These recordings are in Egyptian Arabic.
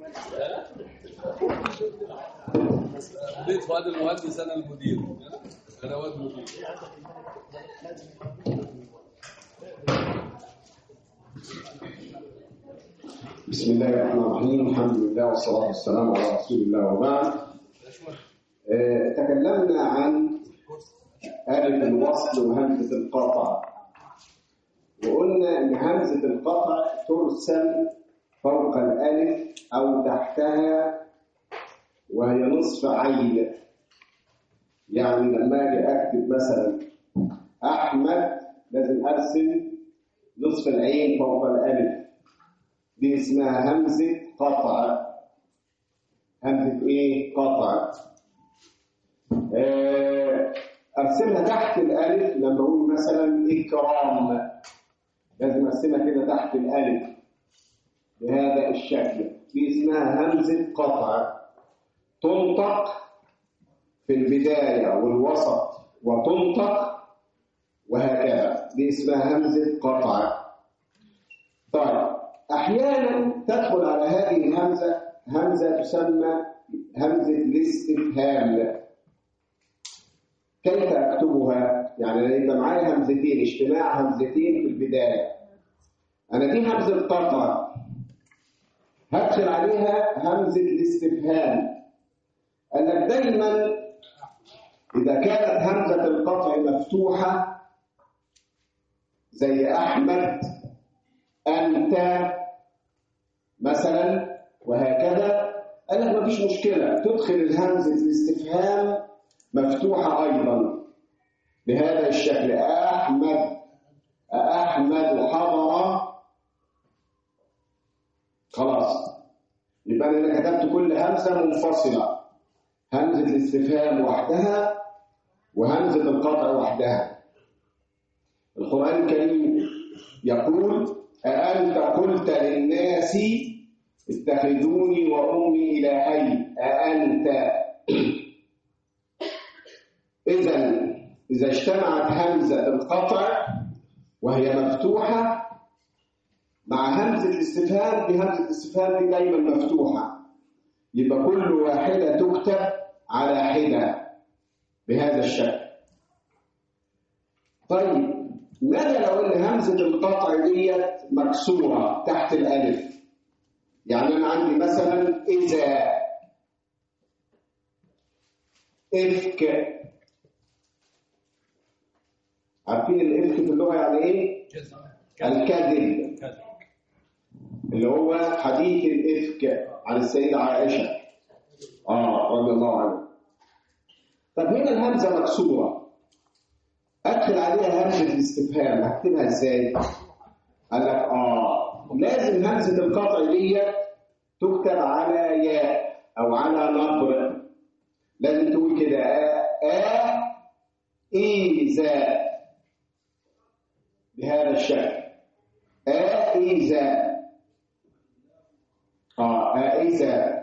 بيت فؤاد المهندس انا المدير انا واد مدير بسم الله الرحمن الرحيم الحمد لله والصلاة والسلام على رسول الله وبعد آه، تكلمنا عن ألف الوصل وهمزة القطع وقلنا إن همزة القطع ترسم فوق الألف أو تحتها وهي نصف عين يعني لما أجي أكتب مثلا أحمد لازم أرسم نصف العين فوق الألف دي اسمها همزة قطع همزة ايه؟ قطع آه، ارسمها تحت الالف لما اقول مثلا اكرام لازم ارسمها كده تحت الالف بهذا الشكل دي اسمها همزة قطع تنطق في البداية والوسط وتنطق وهكذا دي اسمها همزة قطع طيب أحيانا تدخل على هذه الهمزة همزة تسمى همزة الاستفهام كيف أكتبها؟ يعني أنا يبقى معايا همزتين اجتماع همزتين في البداية أنا دي همزة قطع هدخل عليها همزة الاستفهام قال لك دايما إذا كانت همزة القطع مفتوحة زي أحمد أنت مثلا وهكذا قال لك مفيش مشكلة تدخل الهمزة الاستفهام مفتوحة أيضا بهذا الشكل أحمد أحمد حضر خلاص يبقى أنا كتبت كل همزة منفصلة همزة الاستفهام وحدها وهمزة القطع وحدها القرآن الكريم يقول أأنت قلت للناس اتخذوني وأمي إلهين أأنت إذا إذا اجتمعت همزة القطع وهي مفتوحة مع همزة الاستفهام دي همزة الاستفهام دي دايما مفتوحة يبقى كل واحدة تكتب على حدة بهذا الشكل طيب ماذا لو ان همزه القطع ديت مكسوره تحت الالف يعني انا عندي مثلا اذا افك عارفين الافك في اللغه يعني ايه الكذب اللي هو حديث الافك عن السيده عائشه اه رضي الله عنها طب هنا الهمزه مكسوره ادخل عليها همزه الاستفهام هكتبها ازاي قال لك اه لازم همزه القطع دي تكتب على ياء او على نبر لازم تقول كده ا اذا بهذا الشكل ا اذا اه اذا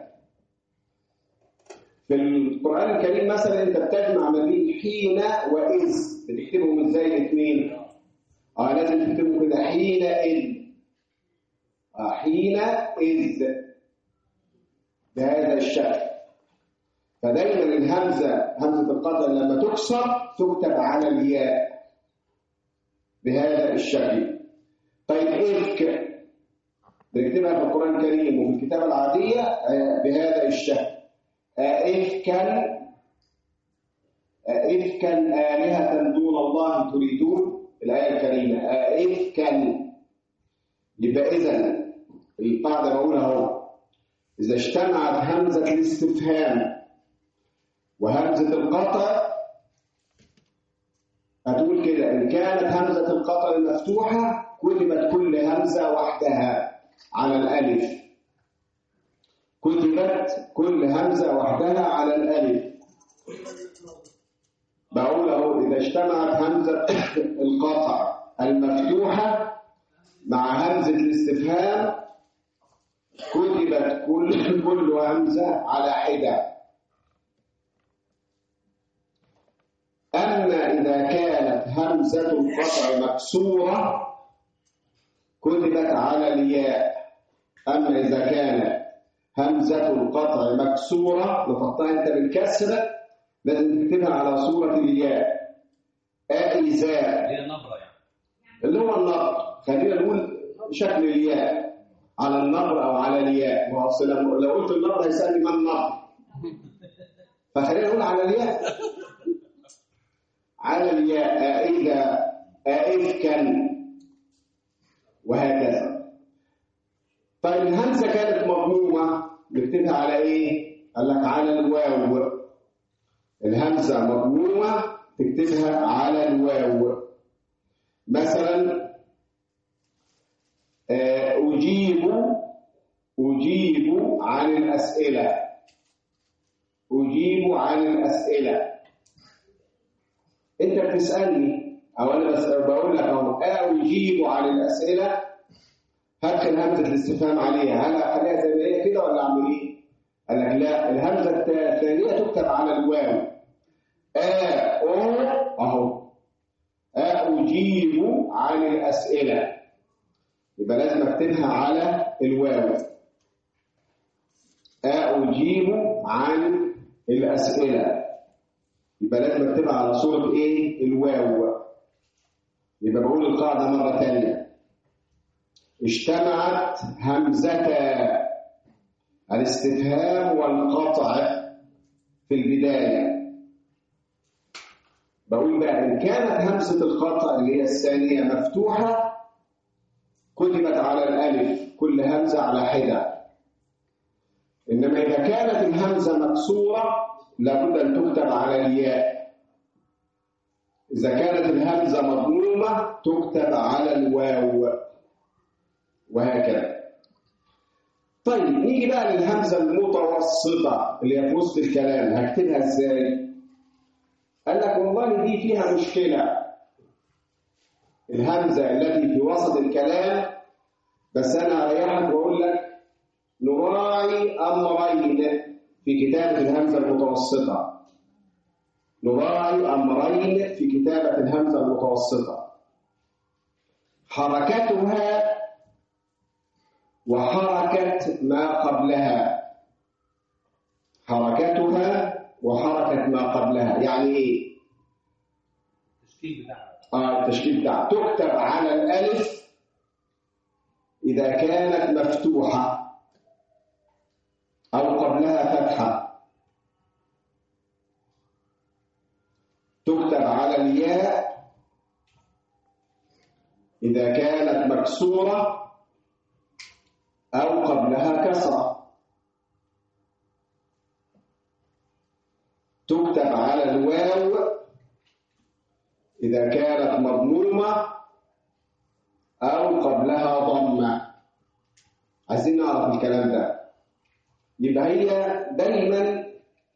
في القرآن الكريم مثلا انت بتجمع ما بين حين وإذ بتكتبهم ازاي الاثنين؟ اه لازم تكتبوا كده حين إذ آه حين إذ بهذا الشكل فدايما الهمزة همزة القطع لما تكسر تكتب على الياء بهذا الشكل طيب إفك بنكتبها في القرآن الكريم وفي الكتابة العادية آه بهذا الشكل أئفكا أئفكا آلهة دون الله تريدون الآية الكريمة أئفكا يبقى إذا القاعدة بقولها اهو إذا اجتمعت همزة الاستفهام وهمزة القطع هتقول كده إن كانت همزة القطع مفتوحة كتبت كل همزة وحدها على الألف كتبت كل همزة وحدها على الألف بقول اهو إذا اجتمعت همزة القطع المفتوحة مع همزة الاستفهام كتبت كل كل همزة على حدة أما إذا كانت همزة القطع مكسورة كتبت على الياء أما إذا كانت همزة القطع مكسورة نطقتها أنت بالكسر لازم تكتبها على صورة الياء آئزاء هي نبرة يعني اللي هو النبر خلينا نقول شكل الياء على النبر او على الياء ما هو أصل لما- لو قلت النبر هيسالني ما النبر فخلينا نقول على الياء على الياء إذا أئفكا وهكذا طيب الهمزة كانت مضمومة نكتبها على إيه؟ قال لك على الواو الهمزة مضمومة تكتبها على الواو مثلا آه، أجيب أجيب عن الأسئلة أجيب عن الأسئلة أنت بتسألني أو أنا بس بقول لك أهو أجيب عن الأسئلة هدخل همزة الاستفهام عليها هل أخليها زي ما هي كده ولا أعمل إيه؟ قال لك لا الهمزة الثانية تكتب على الواو آ أو أهو أجيب عن الأسئلة يبقى لازم أكتبها على الواو أجيب عن الأسئلة يبقى لازم أكتبها على صورة إيه؟ الواو يبقى بقول القاعدة مرة تانية اجتمعت همزتا الاستفهام والقطع في البداية بقول بقى إن كانت همزة القطع اللي هي الثانية مفتوحة كتبت على الألف كل همزة على حدة إنما إذا كانت الهمزة مكسورة لابد أن تكتب على الياء إذا كانت الهمزة مضمومة تكتب على الواو وهكذا طيب نيجي بقى للهمزة المتوسطة اللي هي في وسط الكلام هكتبها إزاي؟ قال لك والله دي فيها مشكلة الهمزة التي في وسط الكلام بس أنا أريحك وأقول لك نراعي أمرين في كتابة الهمزة المتوسطة نراعي أمرين في كتابة الهمزة المتوسطة حركتها وحركة ما قبلها حركتها وحركة ما قبلها يعني إيه؟ التشكيل بتاعها آه التشكيل بتاعها تكتب على الألف إذا كانت مفتوحة أو قبلها فتحة تكتب على الياء إذا كانت مكسورة أو قبلها كسرة تكتب على الواو إذا كانت مضمومة أو قبلها ضمة عايزين نعرف الكلام ده يبقى هي دايما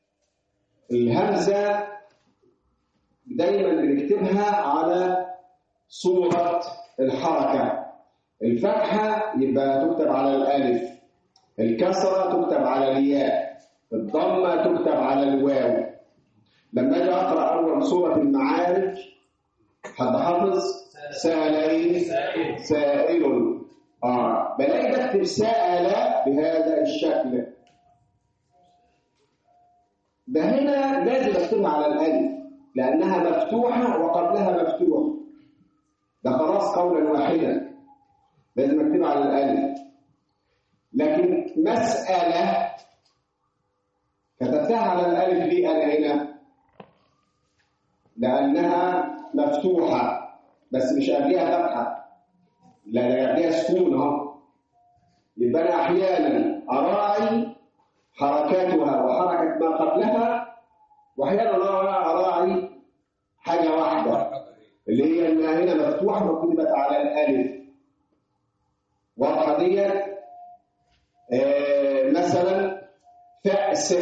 الهمزة دايما بنكتبها على صورة الحركة الفتحة يبقى تكتب على الألف الكسرة تكتب على الياء الضمة تكتب على الواو لما أجي أقرأ أول سورة المعارج حد حافظ سائل سائل آه بلاقي بكتب سأل بهذا الشكل ده هنا لازم اكتبها على الألف لأنها مفتوحة وقبلها مفتوح ده خلاص قولا واحدا لازم اكتبها على الألف لكن مسألة كتبتها على الألف ليه أنا هنا لأنها مفتوحة بس مش قبلها فتحة لا ده قبلها سكون اهو يبقى أنا أحيانا أراعي حركاتها وحركة ما قبلها وأحيانا أراعي حاجة واحدة اللي هي إنها هنا مفتوحة وكتبت على الألف واضحة ديت آه مثلا فأس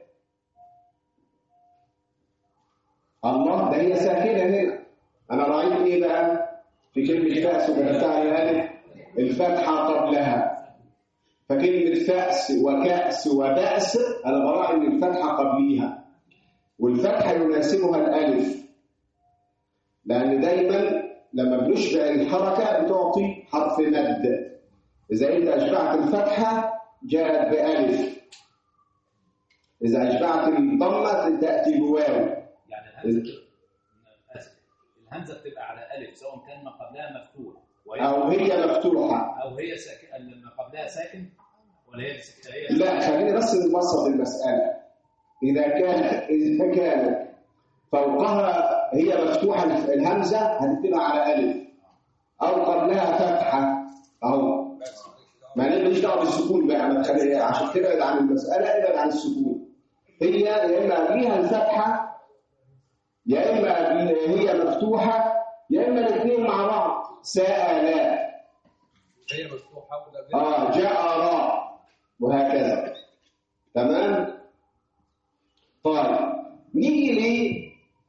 الله ده هي ساكنة هنا أنا رأيت إيه بقى في كلمة فأس وكتبتها على الألف الفتحة قبلها فكلمة فأس وكأس وبأس أنا براعي إن الفتحة قبليها والفتحة يناسبها الألف لأن دايما لما بنشبع الحركة بتعطي حرف مد إذا أنت أشبعت الفتحة جاءت بألف إذا أشبعت الضمة تأتي بواو يعني الهمزه آسف. الهمزه بتبقى على الف سواء كان ما قبلها مفتوح وهي أو هي مفتوحة او هي ساكن ما قبلها ساكن ولا هي ساكنه هي لا خلينا بس نبسط المسألة إذا كان إذا كانت فوقها هي مفتوحة الهمزة هتبقى على ألف أو قبلها فتحة أهو ما نبقاش دعوه بالسكون بقى ما تخلي عشان تبعد عن المسألة ابعد عن السكون هي يا إما قبليها الفتحة يا إما هي مفتوحة يا إما الاثنين مع بعض ساء لا هي مفتوحه ولا آه جاء راء وهكذا تمام طيب نيجي لي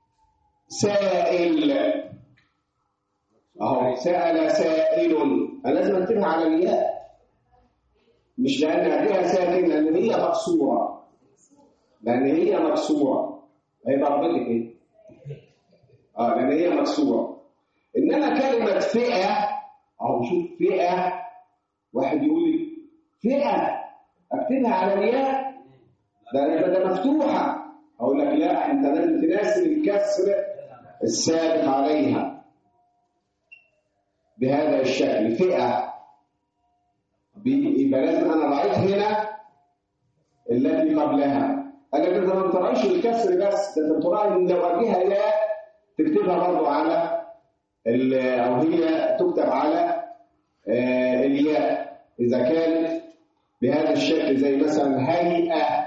سائل اهو سأل سائل انا لازم انتبه على الياء مش لان قبلها ساكن لان هي مكسوره لان هي مكسوره هي ضربتك ايه اه لان هي مكسوره انما كلمه فئه اهو شوف فئه واحد يقول لي فئه اكتبها على الياء ده ده مفتوحه اقول لك لا انت لازم تناسب الكسر السابق عليها بهذا الشكل فئه بي- يبقى لازم انا رايت هنا التي قبلها انا كده ما بتراعيش الكسر بس ده انت بتراعي ان لو قبلها ياء تكتبها برضه على ال- او هي تكتب على آه، الياء اذا كانت بهذا الشكل زي مثلا هيئه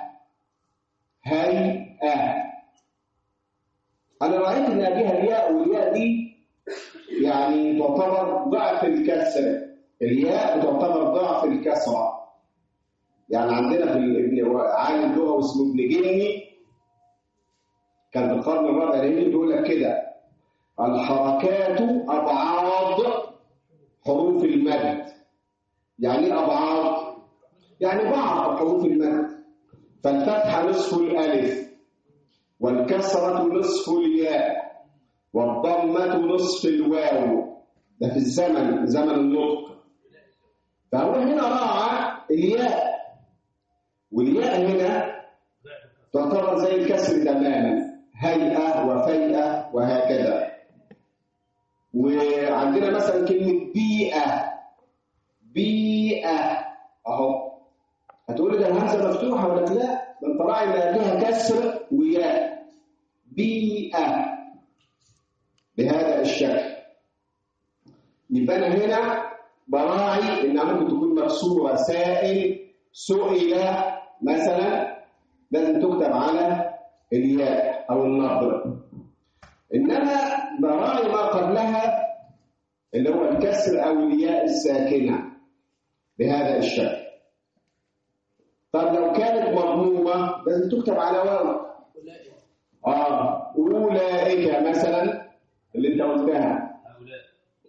هيئه انا رايت ان قبلها الياء والياء دي يعني تعتبر ضعف الكسر الياء بتعتبر ضعف الكسره يعني عندنا في ال- ابن عالم لغه اسمه ابن جني كان في القرن الرابع الهجري بيقول لك كده الحركات ابعاض حروف المد يعني ايه ابعاض يعني بعض حروف المد فالفتحه نصف الالف والكسره نصف الياء والضمه نصف الواو ده في الزمن زمن النطق فهو هنا راعى الياء والياء هنا تعتبر زي الكسر تماما هيئة وفيئة وهكذا وعندنا مثلا كلمة بيئة بيئة أهو هتقول لي ده الهمزة مفتوحة ولا لا؟ ده انت راعي ان قبلها كسر وياء بيئة بهذا الشكل يبقى انا هنا براعي انها ممكن تكون مكسوره سائل سئل مثلا لازم تكتب على الياء او النبر انما براعي ما قبلها اللي هو الكسر او الياء الساكنه بهذا الشكل طب لو كانت مضمومه لازم تكتب على واو اه اولئك مثلا اللي انت قلتها هؤلاء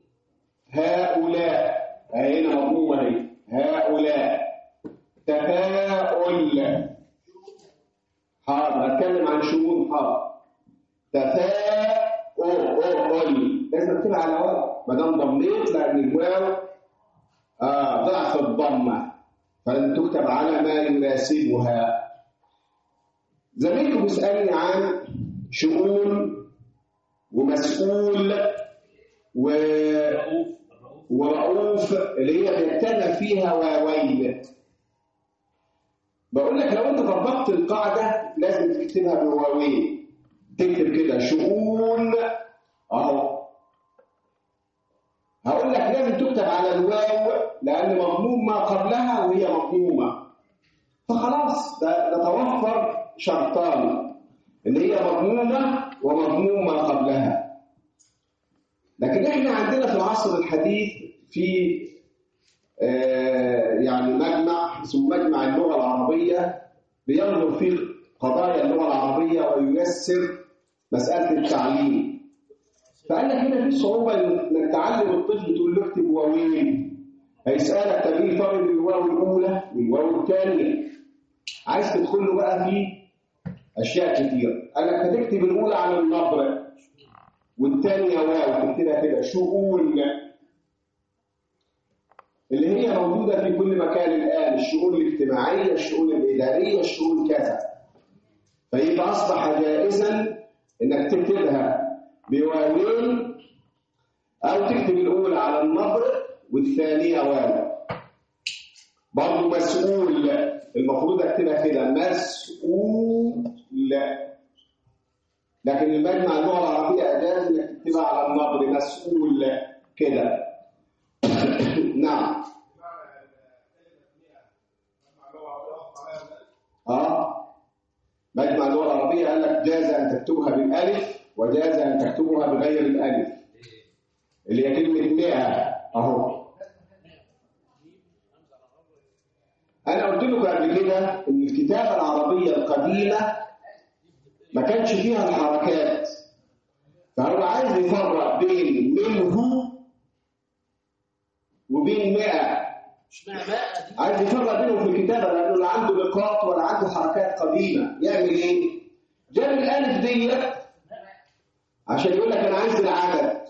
هؤلاء هنا مضمومة اهي هؤلاء تفاؤل حاضر هتكلم عن شؤون حاضر تفاؤل لازم اكتبها على واو ما دام ضميت لان الواو آه ضعف الضمه فلازم تكتب على ما يناسبها زميلكم بيسالني عن شؤون ومسؤول و رؤوف الرؤوف ورؤوف اللي هي بيجتمع فيها واوين بقول لك لو انت طبقت القاعده لازم تكتبها بواوين تكتب كده شؤون اهو هقول لك لازم تكتب على الواو لان مضموم ما قبلها وهي مضمومه فخلاص ده, ده توفر شرطان اللي هي مضمومه ومضموم ما قبلها لكن احنا عندنا في العصر الحديث في آه، يعني مجمع اسمه مجمع اللغه العربيه بينظر في قضايا اللغه العربيه وييسر مساله التعليم فقال لك هنا في صعوبه انك تعلم الطفل تقول له اكتب واوين هيسالك طب ايه فرق بين الواو الاولى والواو الثانيه عايز تدخل له بقى في اشياء كتير قال لك هتكتب الاولى على النبر والثانيه واو تكتبها كده شؤون اللي هي موجودة في كل مكان الآن الشؤون الاجتماعية الشؤون الإدارية الشؤون كذا فيبقى أصبح جائزا إنك تكتبها بواوين أو تكتب الأولى على النبر والثانية واو برضه مسؤول المفروض أكتبها كده مسؤول لكن المجمع اللغة العربية أجاز إنك تكتبها على النبر مسؤول كده نعم اه مجمع اللغه العربيه قال لك جاز ان تكتبها بالالف وجاز ان تكتبها بغير الالف اللي هي كلمه 100 اهو انا قلت لكم قبل كده ان الكتابه العربيه القديمه ما كانش فيها الحركات فهو عايز يفرق بين منه وبين 100 اشمعنى بقى دي عايز يفرق بينهم في الكتابه لانه لا عنده نقاط ولا عنده حركات قديمه يعمل ايه؟ جاب الالف ديت عشان يقول لك انا عايز العدد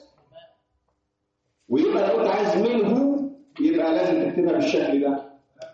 ويبقى لو انت عايز منه يبقى لازم تكتبها بالشكل ده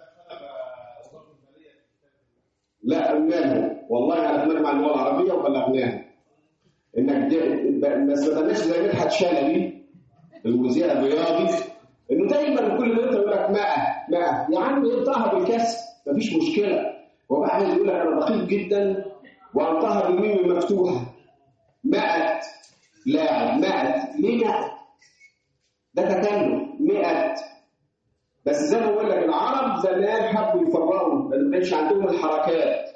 لا قلناه والله على مجمع اللغه العربيه وبلغناه انك ج- ما استخدمناش زي مدحت شلبي المذيع الرياضي انه دايما كل ما انت يقول لك 100 100 يا عم انطقها بالكسر مفيش مشكله وبقى عايز يقول لك انا دقيق جدا وانطقها بالميم المفتوحه 100 لاعب 100 ليه 100 ده تكلف 100 بس زي ما بقول لك العرب زمان حبوا يفرقوا لان ما كانش عندهم الحركات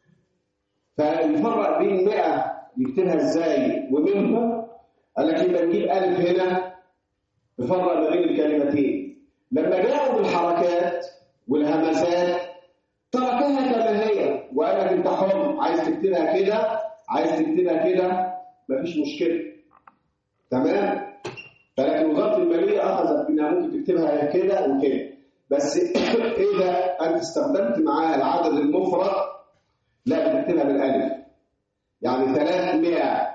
فيفرق بين 100 يكتبها ازاي ومنه قال لك يبقى نجيب الف هنا نفرق ما بين الكلمتين لما جاءوا بالحركات والهمزات تركها كما هي وقال لك انت حر عايز تكتبها كده عايز تكتبها كده مفيش مشكله تمام فلكن وزاره الماليه اخذت انها ممكن تكتبها كده وكده بس اذا انت استخدمت معاها العدد المفرد لا بتكتبها بالالف يعني 300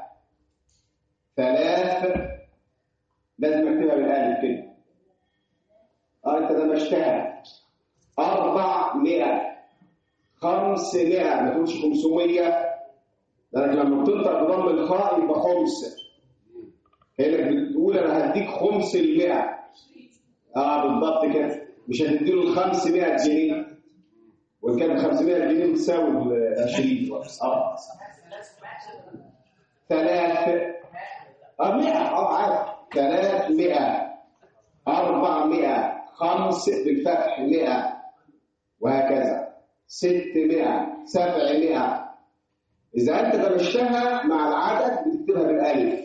ثلاث لازم اكتبها بالالف كده اه انت دمجتها 400 500 ما تقولش 500 لانك لما بتنطق بضم الخاء يبقى خمس كانك بتقول انا هديك خمس المئة اه بالضبط كده مش هتديله ال 500 جنيه وان كان 500 جنيه بتساوي ال 20 اه ثلاث اه 100 اه عارف 300 400 خمس بالفتح 100 وهكذا 600 700 إذا أنت دمجتها مع العدد بتكتبها بالألف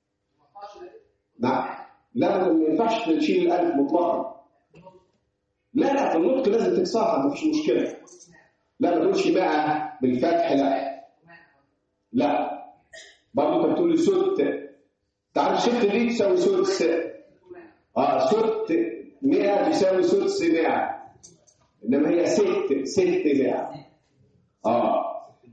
نعم لا ما ينفعش تشيل الألف مطلقا لا لا في النطق لازم تكسرها مفيش مشكلة لا ما تقولش بقى بالفتح لا لا برضه انت بتقول ست تعرف ست دي تساوي سدس اه ست 100 تساوي سدس 100 انما هي ست ست 100 اه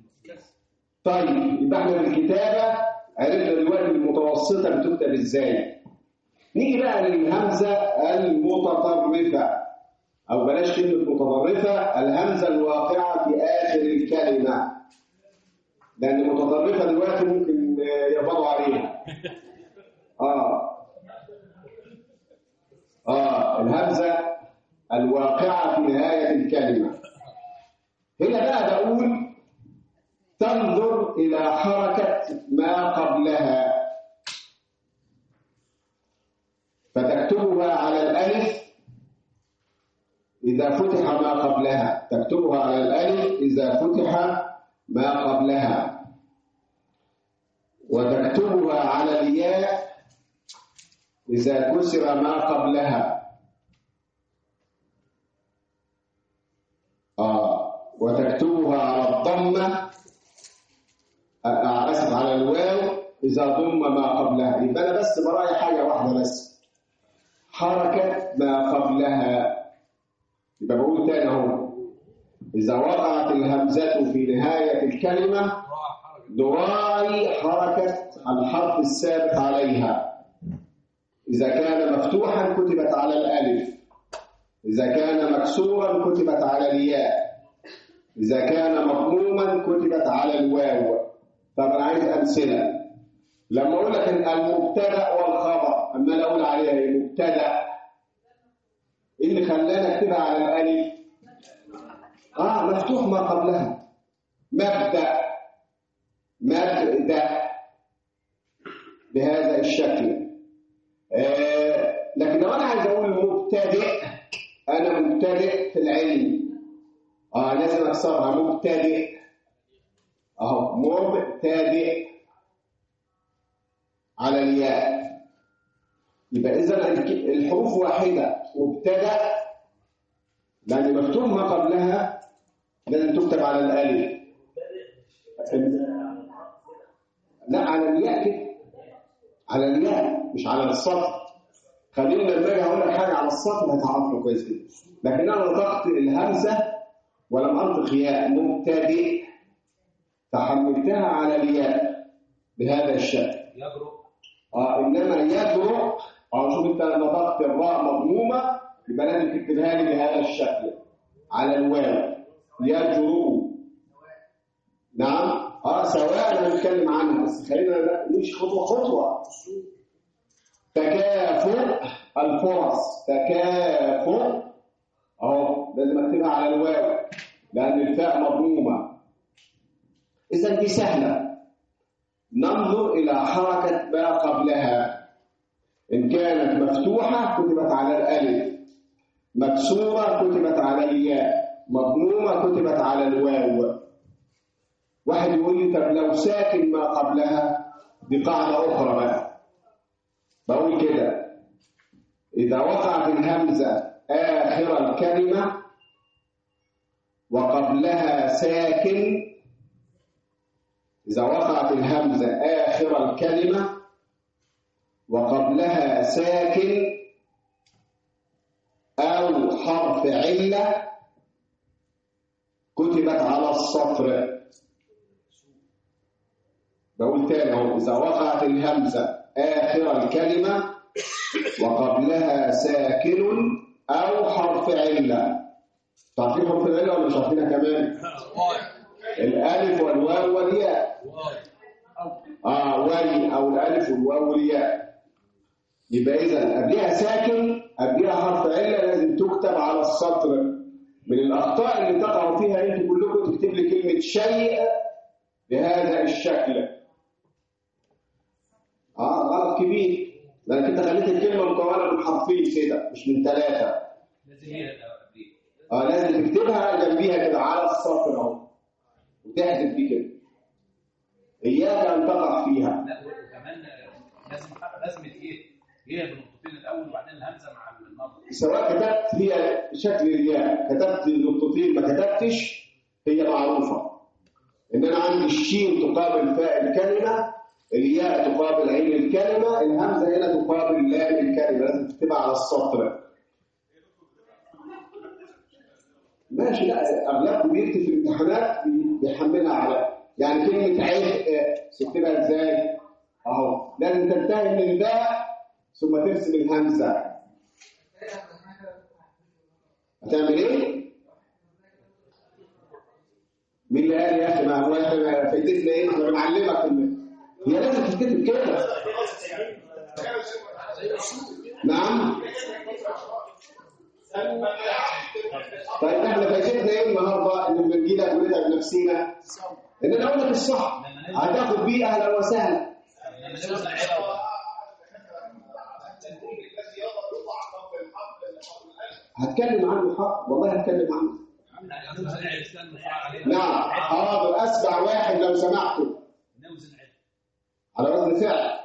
طيب يبقى احنا في الكتابه عرفنا دلوقتي المتوسطه بتكتب ازاي نيجي بقى للهمزه المتطرفه او بلاش كلمه متطرفه الهمزه الواقعه في اخر الكلمه لان المتطرفه دلوقتي ممكن آه، يقبضوا عليها اه اه الهمزه الواقعه في نهايه الكلمه هنا بقى بقول تنظر إلى حركة ما قبلها فتكتبها على الألف إذا فتح ما قبلها تكتبها على الألف إذا فتح ما قبلها وتكتبها على الياء إذا كسر ما قبلها آه وتكتبها على الضمة آه، اسف على الواو اذا ضم ما قبلها يبقى انا بس براعي حاجه واحده بس حركه ما قبلها يبقى بقول تاني اهو اذا وقعت الهمزه في نهايه الكلمه نراعي حركه الحرف الثابت عليها اذا كان مفتوحا كتبت على الالف إذا كان مكسورا كتبت على الياء إذا كان مضموما كتبت على الواو طب أنا عايز أمثلة لما أقول لك المبتدأ والخبر أما أنا أقول عليها إيه؟ مبتدأ إيه اللي خلاني أكتبها على الألف؟ آه مفتوح ما قبلها مبدأ مبدأ بهذا الشكل آه لكن لو أنا عايز أقول مبتدئ أنا مبتدئ في العلم آه لازم أكسرها مبتدئ أهو مبتدئ على الياء يبقى إذا الحروف واحدة مبتدأ لأن مفتوح ما قبلها لازم تكتب على الألف لا على الياء كده على الياء مش على السطر خلينا لما اجي اقول لك حاجه على السطر هتعرفه كويس جدا لكن انا نطقت الهمزه ولم انطق ياء مبتدئ فحملتها على الياء بهذا الشكل يجرؤ اه انما يجرؤ اه شوف انت نطقت الراء مضمومه يبقى لازم تكتبها لي بهذا الشكل على الواو يجرؤ نعم اه سواء هنتكلم عنها بس خلينا نمشي خطوه خطوه تكافؤ الفرص تكافؤ اهو لازم اكتبها على الواو لان الفاء مضمومه اذا دي سهله ننظر الى حركه ما قبلها ان كانت مفتوحه كتبت على الالف مكسوره كتبت على الياء مضمومه كتبت على الواو واحد يقول لي طب لو ساكن ما قبلها دي قاعده اخرى بقى بقول كده إذا وقعت الهمزة آخر الكلمة وقبلها ساكن إذا وقعت الهمزة آخر الكلمة وقبلها ساكن أو حرف علة كتبت على الصفر بقول تاني اهو إذا وقعت الهمزة آخر الكلمة وقبلها ساكن أو حرف علة تعرفين حرف العلة ولا مش عارفينها كمان؟ الألف والواو والياء آه ولي أو الألف والواو والياء يبقى إذا قبلها ساكن قبلها حرف علة لازم تكتب على السطر من الأخطاء اللي تقعوا فيها أنتوا كلكم تكتب لي كلمة شيء بهذا الشكل اه غلط كبير لانك انت خليت الكلمه مكونه من حرفين كده مش من ثلاثه لازم هي قبليه اه لازم تكتبها جنبيها كده على السطر اهو وتحذف دي كده اياك ان تقع فيها لا وكمان لازم لازم ايه هي بالنقطتين الاول وبعدين الهمزه مع النظر سواء كتبت هي شكل الياء كتبت نقطتين ما كتبتش هي معروفه ان انا عندي الشين تقابل فاء الكلمه الياء تقابل عين الكلمة الهمزة هنا تقابل لام الكلمة لازم تكتبها على السطر ماشي لا أغلبكم بيكتب في الامتحانات بي- بيحملها على يعني كلمة عين آه، تكتبها ازاي؟ أهو لازم تنتهي من الباء ثم ترسم الهمزة هتعمل إيه؟ مين اللي قال يا أخي ما هو إحنا فايدتنا إيه؟ إحنا بنعلمك إن- هي لازم تتكتب كده نعم طيب احنا فايدتنا ايه النهارده ان لما نجي لك ونتعب نفسينا ان انا اقول لك الصح هتاخد بيه اهلا وسهلا لما نوزن عيله هتكلم عنه حق والله هتكلم عنه نوزن عيله استنى صراحه علينا نعم حاضر اسمع واحد لو سمحتوا نوزن عيله على وزن فعل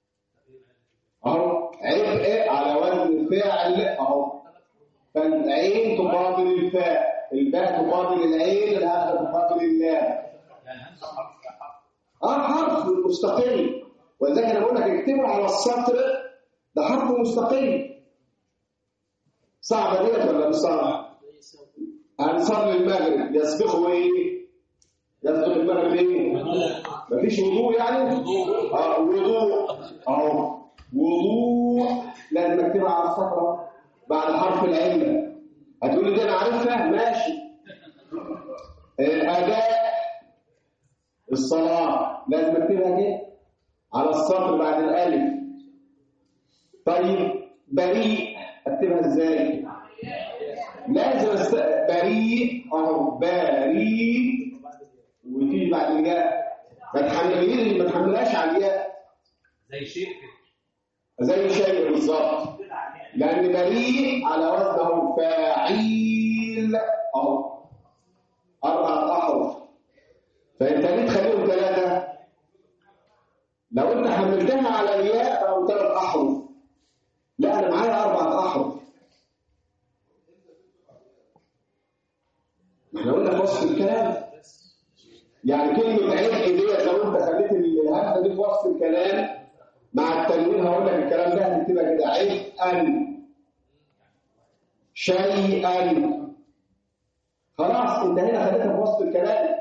اهو عيب ايه على وزن فعل اهو فالعين تقابل الفاء الباء تقابل العين الهمزه تقابل اللام يعني همزه حرف حرف اه حرف مستقل ولذلك انا بقول لك اكتبه على السطر ده حرف مستقل صعبه ديت ولا مش صعبه؟ هنصلي المغرب يسبقه ايه؟ يسبق المغرب ايه؟ مفيش وضوء يعني؟ وضوء اه وضوء اهو وضوء لازم اكتبها على السطر بعد حرف العله هتقول لي دي انا عارفها ماشي اداء الصلاه لازم اكتبها كده على السطر بعد الالف طيب بريء اكتبها ازاي لازم است... بريء اهو بريء وتيجي بعد الياء ما تحمليش ما تحملهاش على الياء زي شيء كده زي شيء بالظبط لان بريء على وزنه فاعيل اهو اربع احرف فانت ليه تخليهم ثلاثه لو انت حملتها على الياء بقوا ثلاث احرف لا انا معايا اربع احرف ما احنا قلنا في وسط الكلام يعني كلمه عبء ديت لو انت خليت الهمزه دي في وسط الكلام مع التنوين هقول لك الكلام ده هتكتبها كده عبئا شيئا خلاص انت هنا خليتها في وسط الكلام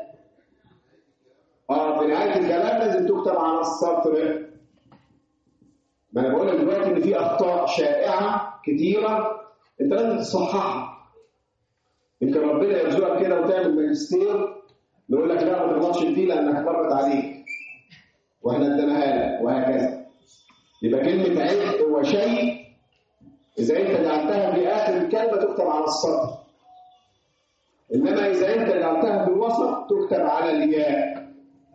اه في نهايه الكلام لازم تكتب على السطر ما انا بقول لك دلوقتي ان في اخطاء شائعه كتيره انت لازم تصححها يمكن ربنا يرزقك كده وتعمل ماجستير نقول لك لا ما تغلطش فيه لانك مرت عليك واحنا اديناها لك وهكذا يبقى كلمه عيب هو شيء اذا انت جعلتها في اخر الكلمه تكتب على السطر انما اذا انت جعلتها في الوسط تكتب على الياء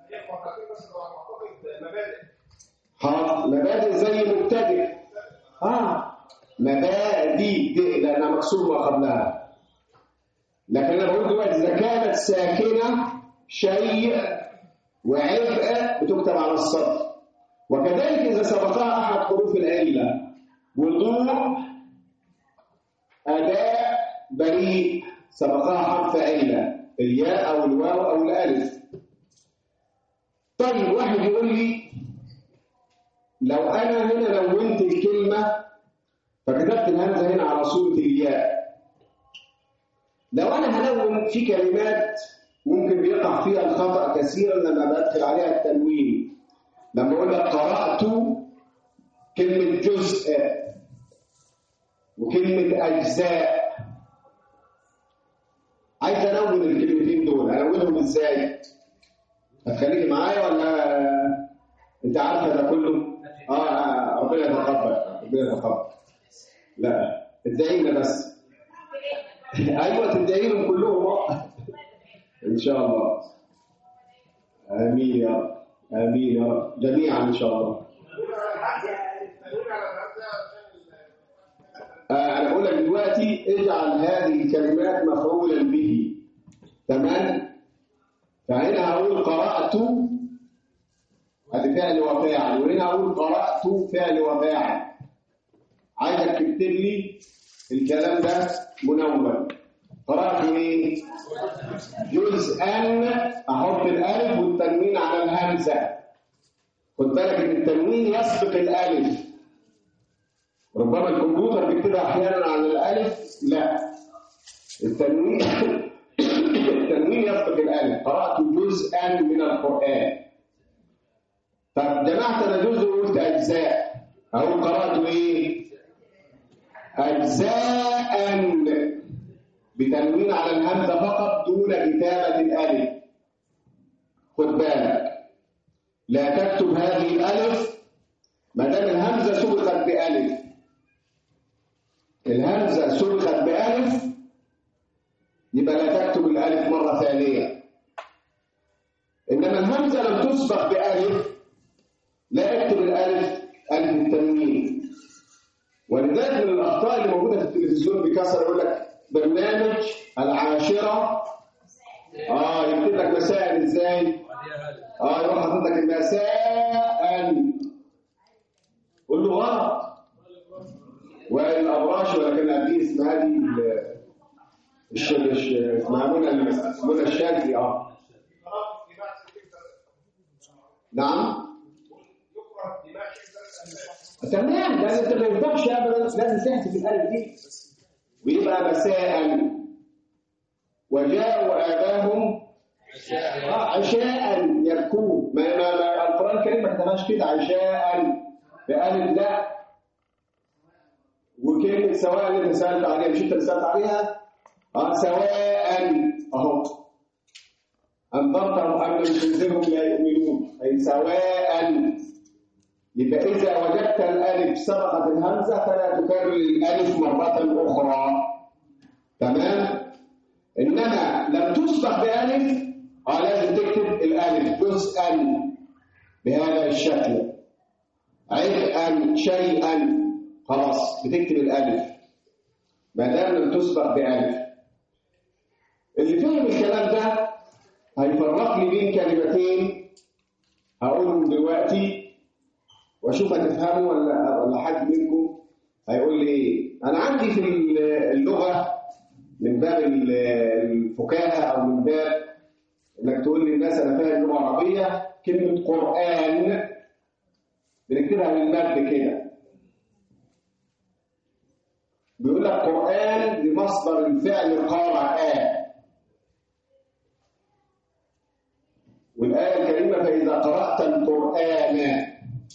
ها مبادئ زي مبتدئ اه مبادئ دي لانها مكسور ما قبلها لكن انا بقول دلوقتي اذا كانت ساكنه شيء وعبء بتكتب على السطر وكذلك اذا سبقها احد حروف العله وضوء اداء بريء سبقها حرف عله الياء او الواو او الالف طيب واحد يقول لي لو انا هنا لونت الكلمه فكتبت الهمزه هنا على صوره الياء لو انا هلون في كلمات ممكن بيقع فيها الخطا كثيرا لما بدخل عليها التنوين لما اقول لك قرات كلمه جزء وكلمه اجزاء عايز الون الكلمتين دول الونهم ازاي هتخليكي معايا ولا انت عارفه ده كله اه, آه ربنا يتقبل ربنا يتقبل لا ادعي لنا بس ايوه تدعي لهم كلهم آه. ان شاء الله امين يا رب امين يا رب جميعا ان شاء الله آه انا بقول لك دلوقتي اجعل هذه الكلمات مفعولا به تمام فهنا هقول قرات ادي فعل وفاعل وهنا هقول قرات فعل وفاعل عايزك تكتب لي الكلام ده منون قرات ايه جزءا احط الالف والتنوين على الهمزه خد بالك ان التنوين يسبق الالف ربما الكمبيوتر بيكتبها احيانا على الالف لا التنوين التنوين يسبق الالف قرات جزءا من القران طب جمعت انا جزء وقلت اجزاء اقول قرات ايه اجزاء بتنوين على الهمزه فقط دون كتابه الالف خد بالك لا تكتب هذه الالف ما دام الهمزه سبقت بالف الهمزه سبقت بالف يبقى لا تكتب الالف مره ثانيه انما الهمزه لم تسبق بالف لا اكتب الالف الف التنوين ولذلك من الاخطاء اللي موجوده في التلفزيون بكثره يقول لك برنامج العاشره اه يكتب لك مسائل ازاي اه يروح حاطط لك المساء قول له غلط والابراش ولا كان قبليه اسمها دي الش الش اسمها منى منى الشاذلي اه نعم تمام لان انت ما ينفعش ابدا لازم تحذف الالف دي ويبقى مساء وجاءوا اباهم عشاء يبكون ما ما ما القران الكريم ما كتبهاش كده عشاء بألف لا وكلمة سواء اللي انت سألت عليها مش انت اللي سألت عليها اه سواء اهو انذرتهم ام لم تنذرهم لا يؤمنون اي سواء يبقى اذا وجدت الالف سبقت الهمزه فلا تكرر الالف مره اخرى تمام انما لم تسبق بالف اه لازم تكتب الالف جزءا بهذا الشكل عبئا شيئا خلاص بتكتب الالف ما دام لم تسبق بالف اللي فهم الكلام ده هيفرق لي بين كلمتين هقولهم دلوقتي واشوف هتفهموا ولا ولا حد منكم هيقول لي ايه انا عندي في اللغه من باب الفكاهه او من باب انك تقول للناس انا فاهم اللغه العربيه كلمه قران بنكتبها بالمد كده بيقول لك قران بمصدر الفعل قرأ والآية الكريمة فإذا قرأت القرآن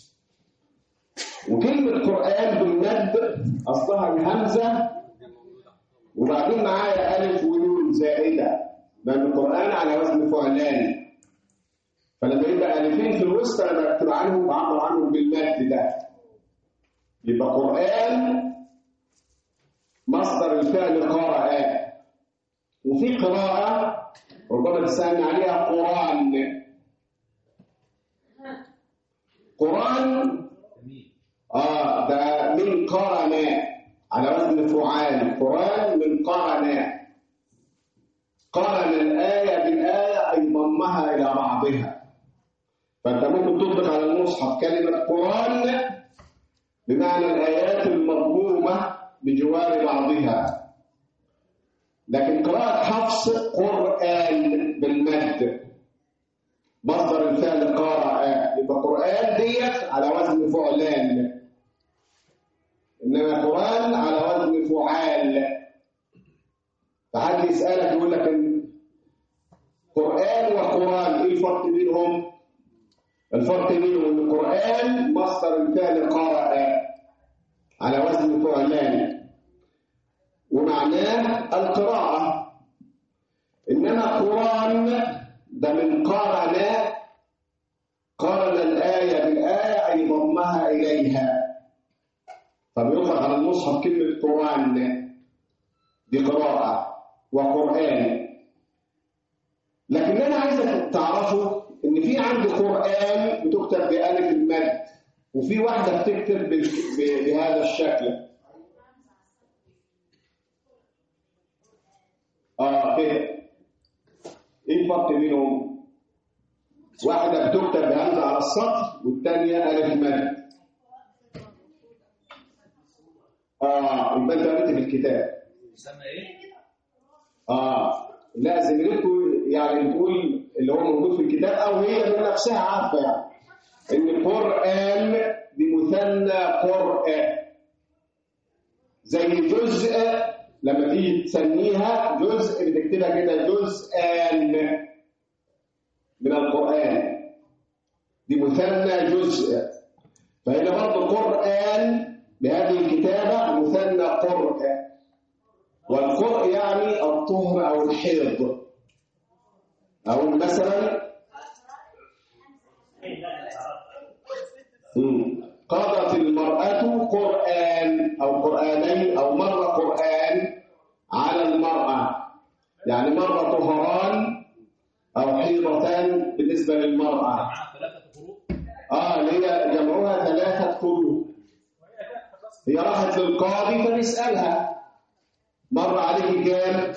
وكلمة قرآن بالمد أصلها الهمزة وبعدين معايا ألف ونون زائدة لأن القرآن على وزن فعلان فلما يبقى ألفين في الوسط أنا بكتب عنهم بعبر عنهم بالمد ده يبقى قرآن مصدر الفعل قرأ وفي قراءة ربما تسألني عليها قرآن قرآن جميل آه ده من قرن على وزن فعال قرآن من قرن قرن الآية بالآية أي ضمها إلى بعضها فأنت ممكن تطلق على المصحف كلمة قرآن بمعنى الآيات المضمومة بجوار بعضها لكن قراءة حفص قرآن بالمد مصدر الفعل قرأ يبقى قرآن ديت على وزن فعلان إنما قرآن على وزن فعال فحد يسألك يقول لك إن قرآن وقرآن إيه الفرق بينهم؟ الفرق بينهم إن القرآن مصدر الفعل قرأ على وزن فعلان ومعناه القراءة إنما قرآن ده من قرن قرن الآية بالآية أي ضمها إليها فبيطلق على المصحف كلمة قرآن دي قراءة وقرآن لكن أنا عايزك تعرفوا إن في عندي قرآن بتكتب بألف المد وفي واحدة بتكتب بال- ب- بهذا الشكل اه كده ايه الفرق بينهم واحده بتكتب بهمزه على السطر والثانيه الف مد اه يبقى انت قريت في الكتاب يسمى ايه؟ اه لا زميلتكم يعني بتقول اللي هو موجود في الكتاب او هي من نفسها عارفه يعني ان القران بمثنى قرآن زي جزء لما تيجي تسميها جزء بتكتبها كده جزءان من القرآن دي مثنى جزء فهنا برضه قرآن بهذه الكتابة مثنى قرآن والقرء يعني الطهر أو الحيض أو مثلا مم. قرأت المرأة قرآن أو قرآنين أو مرة قرآن على المرأة يعني مرة طهران أو حيضتان بالنسبة للمرأة معاها ثلاثة حروف آه اللي هي جمعها ثلاثة قلوب هي راحت للقاضي فبيسألها مر عليك كام؟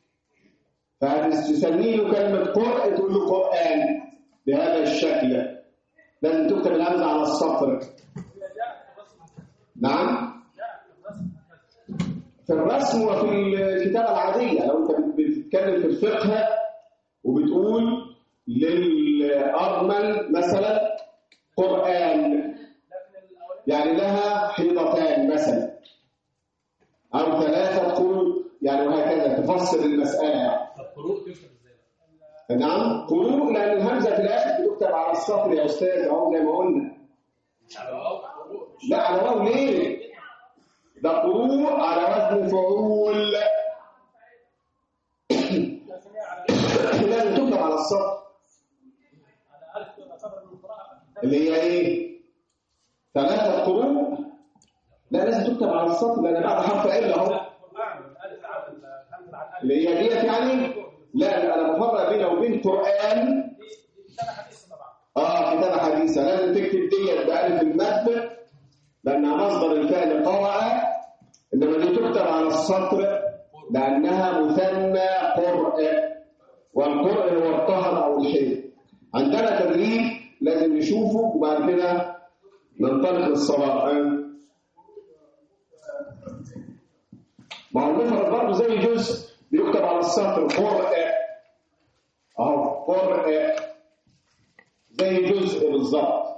فتسمي له كلمة قرء تقول له قرآن بهذا الشكل لازم تكتب الهمزة على السطر نعم في الرسم وفي الكتابة العادية لو انت بتتكلم في الفقه وبتقول للأرمل مثلا قرآن يعني لها حيضتان مثلا أو ثلاثة قلوب يعني وهكذا تفسر المسألة يعني. طب قروء تكتب ازاي بقى؟ نعم قلوب لأن الهمزة في الآخر بتكتب على السطر يا أستاذ أهو زي ما قلنا على واو قروء لا على واو ليه؟ ده قروء على وزن فعول السطر انا عارف كده خبر من القراءه اللي هي ايه ثلاثة قروء لا لازم تكتب على السطر لان بعد حرف الا اهو القران الالف على الهمزه على الالف اللي هي ديت يعني لا لا انا بفرق بينها وبين قران دي دي كتابه حديث طبعا اه كتابة حديثة لازم تكتب ديت بألف المد لأنها مصدر الفعل قرأ إنما دي تكتب على السطر لأنها مثنى قرء والقرء هو الطهر أو الحيض عندنا تدريب لازم نشوفه وبعد كده ننطلق للصلاة آه. ما هو المفرد برضه زي جزء بيكتب على السطر قرء أهو قرء زي جزء بالظبط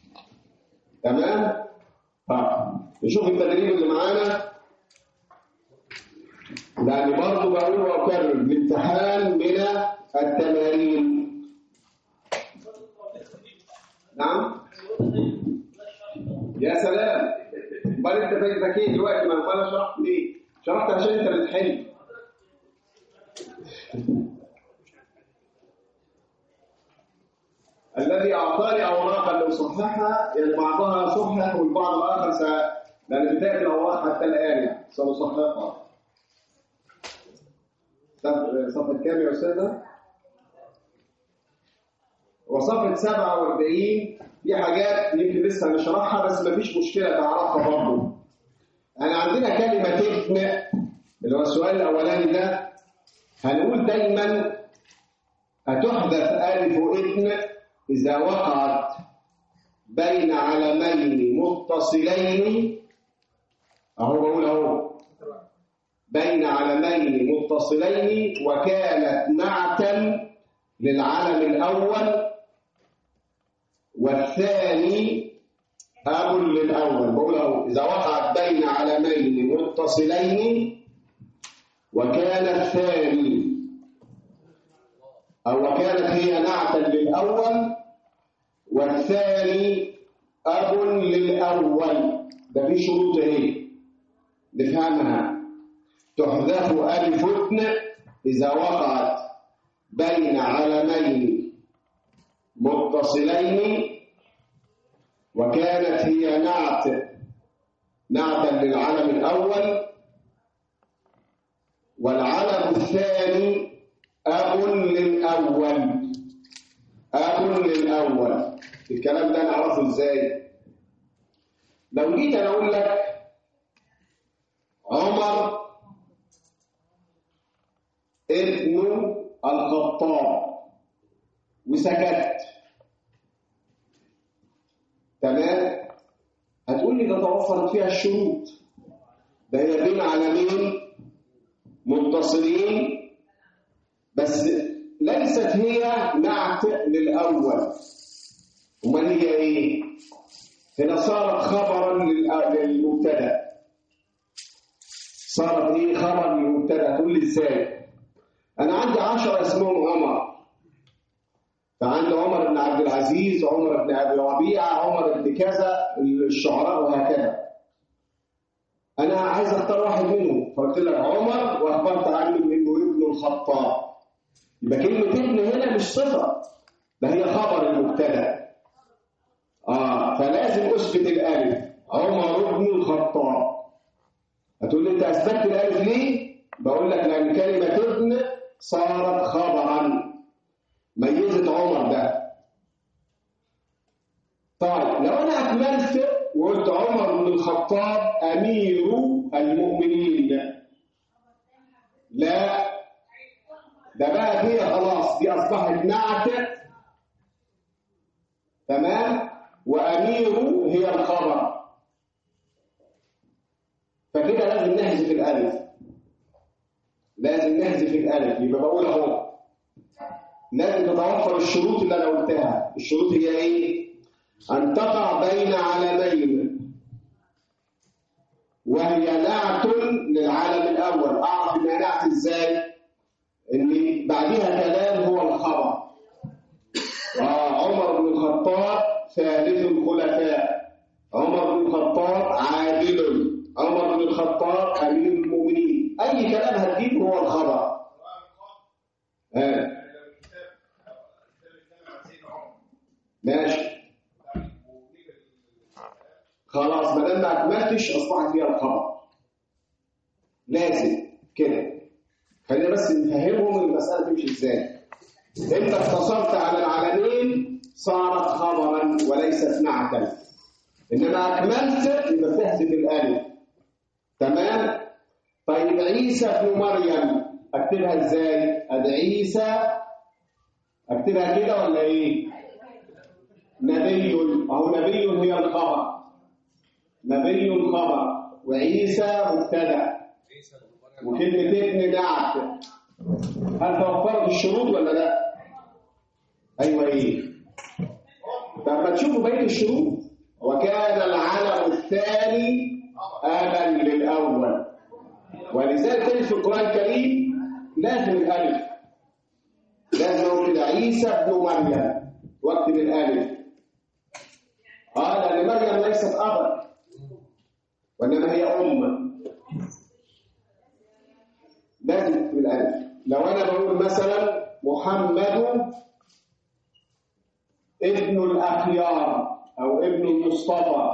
تمام ها نشوف التدريب اللي معانا لان برضه بقول واكرر الامتحان من التمارين نعم يا سلام امال انت فايتك ايه دلوقتي ما انا شرحت ليه شرحت عشان انت بتحل الذي أعطاني أوراقا لو صححها يعني بعضها صحح والبعض الآخر س... لأن بداية الأوراق حتى الآن يعني سنصححها صف- صفحة كام يا أستاذة؟ وصفحة 47 في حاجات يمكن لسه هنشرحها بس مفيش مشكلة تعرفها برضه. أنا عندنا كلمة ابن اللي هو السؤال الأولاني ده هنقول دايما هتحذف ألف ابن إذا وقعت بين علمين متصلين أهو بقول أهو بين علمين متصلين وكانت نعتا للعلم الأول والثاني أب للأول بقول أهو إذا وقعت بين علمين متصلين وكان الثاني أو وكانت هي نعتا للأول والثاني أب للأول ده في شروط اهي نفهمها تحذف ألف ابن إذا وقعت بين علمين متصلين وكانت هي نعت نعتا للعلم الأول والعلم الثاني أب للأول أب للأول الكلام ده نعرفه إزاي لو جيت أنا أقول لك عمر ابن الخطاب وسكت تمام هتقول لي ده توفرت فيها الشروط ده هي بين علمين متصلين بس ليست هي نعت للأول امال هي ايه هنا صارت خبرا للأ- للمبتدا صارت ايه خبر للمبتدا تقول لي ازاي انا عندي عشرة اسمهم عمر فعندي عمر بن عبد العزيز عمر بن ابي ربيعه عمر بن كذا الشعراء وهكذا انا عايز اختار واحد منهم فقلت لك عمر واخبرت عنه انه ابن الخطاب يبقى كلمه ابن هنا مش صفه ده هي خبر المبتدا اه فلازم اثبت الالف عمر بن الخطاب هتقول لي انت اثبتت الالف ليه بقول لك لان كلمه ابن صارت خبرا ميزت عمر ده طيب لو انا اكملت وقلت عمر بن الخطاب امير المؤمنين لا ده بقى هي خلاص دي اصبحت نعت تمام وامير هي الخبر فكده لازم نحذف الالف لازم نحذف الالف يبقى بقول اهو لازم تتوفر الشروط اللي انا قلتها الشروط هي ايه ان تقع بين علمين وهي نعت للعالم الاول اعرف انها نعت ازاي ان بعدها كلام هو الخبر آه عمر بن الخطاب ثالث الخلفاء عمر بن الخطاب عادل عمر بن الخطاب امير المؤمنين اي كلام هتجيبه هو الخبر آه. خلاص ما دام ما اكملتش اصبحت هي الخبر لازم كده خلينا بس نفهمهم المساله تمشي ازاي انت اقتصرت على العلمين صارت خبرا وليست نعتا انما اكملت يبقى تحذف الالف تمام طيب عيسى ابن مريم اكتبها ازاي ادي عيسى اكتبها كده ولا ايه نبي اهو نبي هي الخبر نبي الخبر وعيسى مبتدا وكلمه ابن نعت هل توفرت الشروط ولا لا ايوه ايه طب ما تشوفوا بقيه الشروط وكان العلم الثاني ابا للاول ولذلك تجد في القران الكريم لازم الالف لازم اقول كده عيسى ابن مريم واكتب الالف اه لان مريم ليست ابا وانما هي ام لازم تكتب الالف لو انا بقول مثلا محمد ابن الاخيار او ابن المصطفى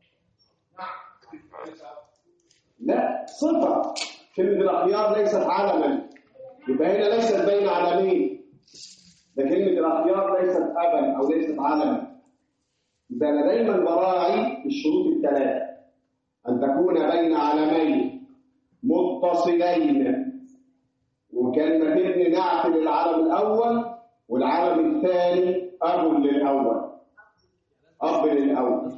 لا صفه كلمه الاخيار ليست علما يبقى هنا ليست بين علمين ده كلمه الاخيار ليست ابا او ليست علما يبقى انا دايما براعي الشروط الثلاثه ان تكون بين علمين متصلين وكلمة ابن نعت للعلم الأول والعلم الثاني أب للأول أب للأول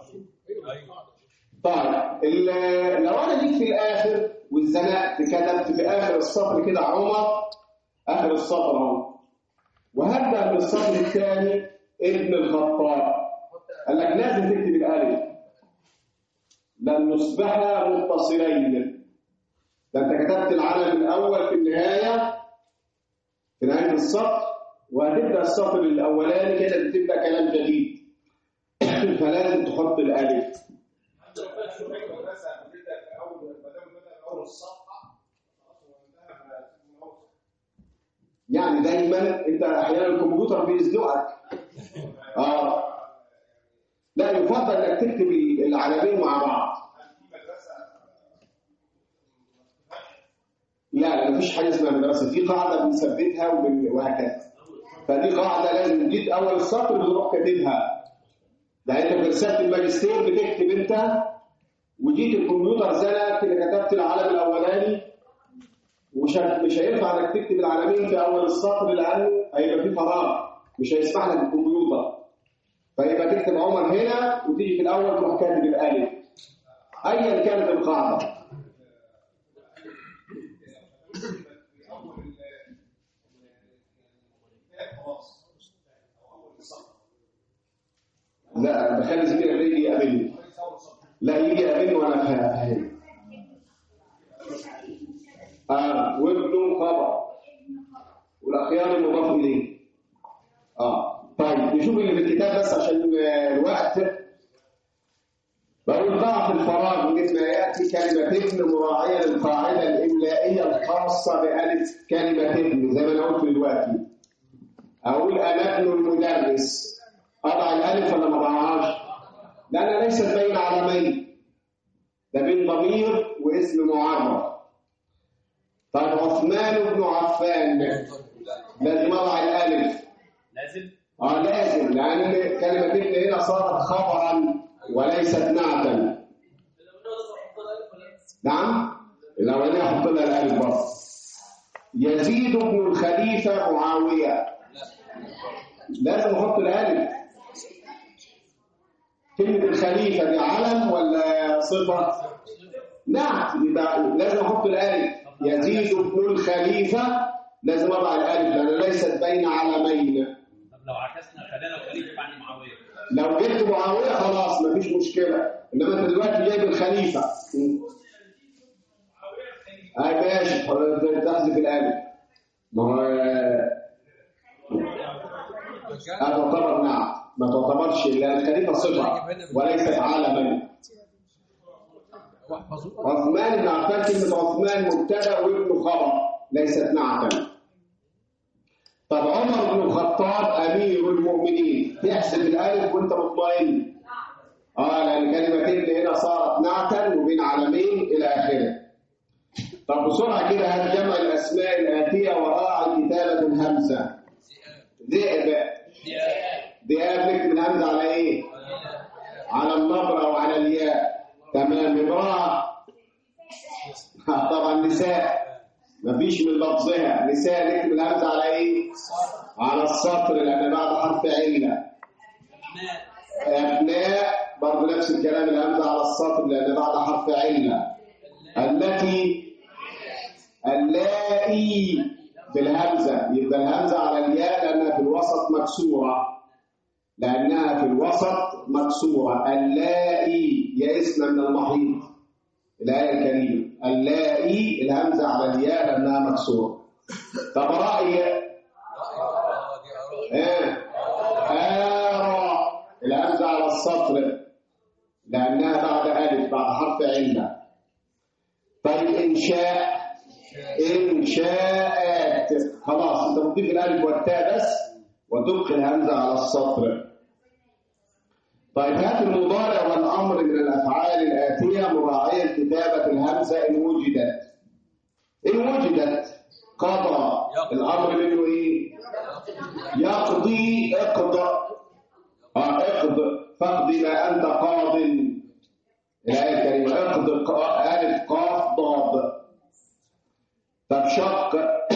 طيب ال- لو أنا جيت في الآخر واتزنقت كتبت في آخر السطر كده عمر آخر السطر أهو وهبدأ من السطر الثاني ابن الخطاب قال لك لازم تكتب الألف لن نصبح متصلين ده انت كتبت العلم الاول في النهايه في نهايه السطر وهتبدا السطر الاولاني كده بتبدا كلام جديد فلازم تحط الالف يعني دايما انت احيانا الكمبيوتر بيزنقك اه لا يفضل انك تكتب العلمين مع بعض لا لا مفيش حاجه اسمها مدرسه في قاعده بنثبتها وبن- وهكذا فدي قاعده لازم جيت اول السطر بتروح كاتبها يعني انت في رساله الماجستير بتكتب انت وجيت الكمبيوتر زنقك كده كتبت العلم الاولاني ومش ه- مش هينفع انك تكتب العلمين في اول السطر لانه هيبقى في فراغ مش هيسمح لك الكمبيوتر فيبقى تكتب عمر هنا وتيجي في الاول تروح كاتب الالف ايا كانت القاعده لا أنا بخلي زميلك ده يجي يقابلني لا يجي يقابلني وانا فاهم اه وابن خبر والاخيار المضاف اليه اه طيب نشوف اللي في الكتاب بس عشان آه، الوقت بقول ضعف الفراغ مثل ما ياتي كلمه ابن مراعيه للقاعده الاملائيه الخاصه بالف كلمه ابن زي ما انا قلت دلوقتي اقول انا ابن المدرس اضع الالف ولا ما اضعهاش لانها ليست بين علمين ده بين ضمير واسم معرف طيب عثمان بن عفان لازم اضع الالف لازم اه لازم لان كلمه ابن هنا صارت خبرا وليست نعتا نعم الاولانيه احط لها الالف برضه يزيد بن الخليفه معاويه لازم احط الالف كلمه الخليفه دي علم ولا صفه نعم يبقى لازم احط الالف يزيد بن الخليفه لازم اضع الالف لان ليست بين علمين طب لو عكسنا خلينا الخليفه بعد معاويه لو جبت معاويه خلاص مفيش مشكله انما انت دلوقتي جايب الخليفه اي ماشي تحذف الالف ما هو لا تعتبر نعم ما تعتبرش لان الخليفه صفه وليست علما عثمان بن عفان كلمه عثمان مبتدا وابن خبر ليست نعتا طب عمر بن الخطاب امير المؤمنين تحسب الالف وانت مطمئن اه لان كلمه ابن هنا صارت نعتا وبين علمين الى اخره طب بسرعه كده هات جمع الاسماء الاتيه وراء كتابه الهمزه ذئب ذئاب نكتب الهمزه على ايه على النبره وعلى الياء تمام امراه طبعا نساء مفيش من لفظها نساء نكتب الهمزه على ايه على السطر لان بعد حرف عله ابناء برضه نفس الكلام الهمزه على السطر لان بعد حرف عله التي اللائي بالهمزه يبقى الهمزه على الياء لانها في الوسط مكسوره لانها في الوسط مكسوره اللائي يئسن من المحيط الايه الكريمه اللائي الهمزه على الياء لانها مكسوره طب راي ايه آرى الهمزه على السطر لانها بعد الف بعد حرف عله طيب انشاء انشاءات خلاص انت بتضيف الالف والتاء بس وتبقي الهمزه على السطر طيب هات المضارع والامر من الافعال الاتيه مراعيه كتابه الهمزه ان وجدت ان وجدت قضى الامر منه ايه يقضي اقضى اه اقض فاقضي ما انت قاض الايه الكريمه اقض ق- الف قاف ضاد طب شق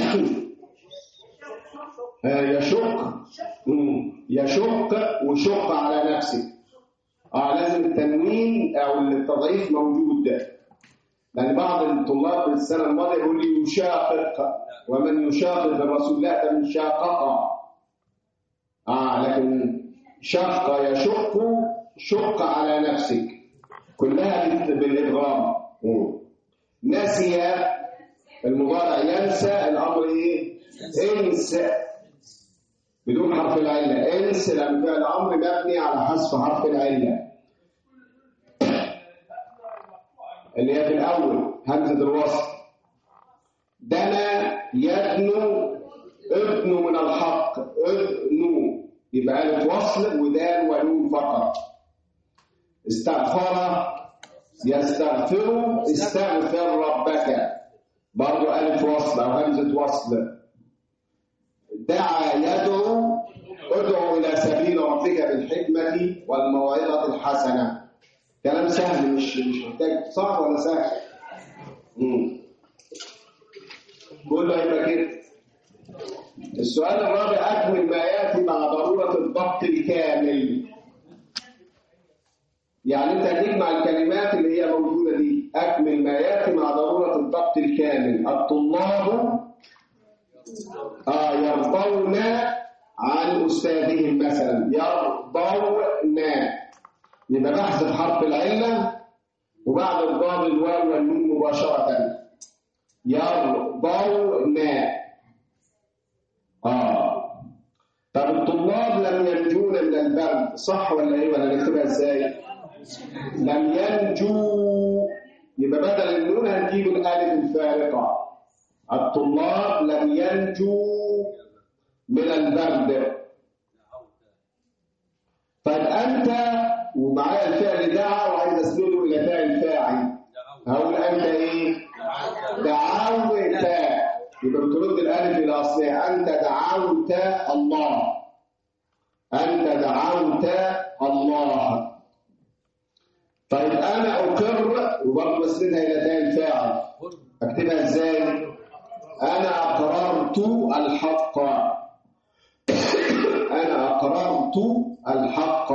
آه، يشق مم. يشق وشق على نفسك اه لازم التنوين او التضعيف موجود لان بعض الطلاب في السنه الماضيه يقول لي يشاقق ومن يشاقق الرسول لا ده من شاقق اه لكن شق يشق شق على نفسك كلها بال- بالادغام مم. نسي المضارع ينسى الامر ايه انسى بدون حرف العله انس لان فعل امر مبني على حذف حرف العله اللي هي في الاول همزه الوصل دنا يدنو ادنو من الحق ادنو يبقى الف وصل ودال ونون فقط استغفر يستغفر استغفر ربك برضو ألف وصل أو همزة وصل دعا يدعو ادعو إلى سبيل ربك بالحكمة والموعظة الحسنة كلام سهل مش مش محتاج صعب ولا سهل؟ امم كله هيبقى كده السؤال الرابع أكمل ما يأتي مع ضرورة الضبط الكامل يعني انت هتجمع الكلمات اللي هي موجوده دي اكمل ما ياتي مع ضروره الضبط الكامل الطلاب اه يرضون عن استاذهم مثلا يرضون يبقى بحذف حرف العله وبعد الضاد الواو والنون مباشره يرضون اه طب الطلاب لم ينجون من البرد صح ولا ايه ولا نكتبها ازاي؟ لم ينجوا يبقى بدل النون هنجيب الالف الفارقه الطلاب لم ينجوا من البرد طيب انت ومعايا الفعل دعا وعايز اسنده الى فاعل فاعل هقول انت ايه دعوت يبقى بترد الالف الى اصلها انت دعوت الله انت دعوت الله طيب انا اقر وبرضه بسندها الى تاء الفاعل اكتبها ازاي انا اقررت الحق انا اقررت الحق